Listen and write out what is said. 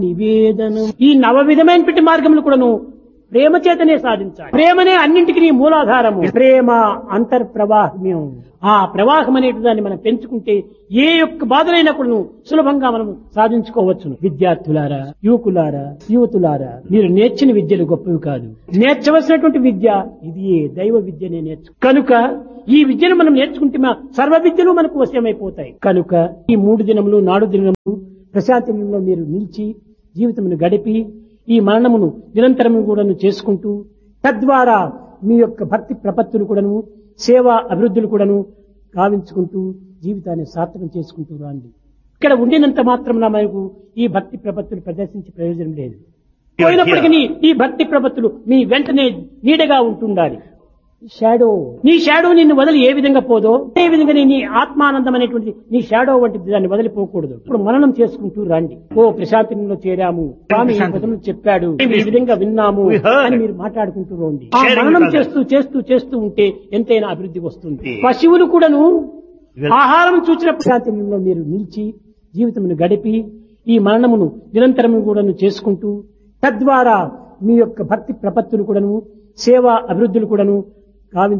నివేదనం ఈ నవ విధమైనటువంటి మార్గములు కూడాను ప్రేమ చేతనే సాధించాలి ప్రేమనే అన్నింటికి మూలాధారము ప్రేమ అంతర్ ప్రవాహమ్యం ఆ ప్రవాహం అనేటి దాన్ని మనం పెంచుకుంటే ఏ యొక్క బాధలైనా కూడాను సులభంగా మనం సాధించుకోవచ్చును విద్యార్థులారా యువకులారా యువతులారా మీరు నేర్చిన విద్యలు గొప్పవి కాదు నేర్చవలసినటువంటి విద్య ఇది దైవ విద్యనే నేర్చు కనుక ఈ విద్యను మనం నేర్చుకుంటే మా సర్వ విద్యలు మనకు వశ్యమైపోతాయి కనుక ఈ మూడు దినములు నాడు దినములు ప్రశాంతంలో మీరు నిలిచి జీవితమును గడిపి ఈ మరణమును నిరంతరము కూడాను చేసుకుంటూ తద్వారా మీ యొక్క భక్తి ప్రపత్తులు కూడాను సేవా అభివృద్ధులు కూడాను గావించుకుంటూ జీవితాన్ని సార్థకం చేసుకుంటూ రాండి ఇక్కడ ఉండినంత మాత్రం మనకు ఈ భక్తి ప్రపత్తులు ప్రదర్శించే ప్రయోజనం లేదు పోయినప్పటికీ ఈ భక్తి ప్రపత్తులు మీ వెంటనే నీడగా ఉంటుండాలి షాడో నీ షాడో నిన్ను వదిలి ఏ విధంగా పోదో ఏ విధంగా నీ ఆత్మానందం అనేటువంటి నీ షాడో వంటి దాన్ని వదిలిపోకూడదు ఇప్పుడు మననం చేసుకుంటూ రండి ఓ ప్రశాంతంలో చేరాము స్వామి ఈ పదములు చెప్పాడు ఈ విధంగా విన్నాము We heard. అని మీరు మాట్లాడుకుంటూ రండి ఆ Sharing మననం with others. చేస్తూ చేస్తూ చేస్తూ ఉంటే ఎంతైనా అభివృద్ధి వస్తుంది Yeah. పశువులు కూడాను Well- ఆహారం చూసిన ప్రశాంతంలో మీరు నిలిచి జీవితమును గడిపి ఈ మరణమును నిరంతరము కూడాను చేసుకుంటూ తద్వారా మీ యొక్క భక్తి ప్రపత్తులు కూడాను సేవా అభివృద్ధులు కూడాను గావించు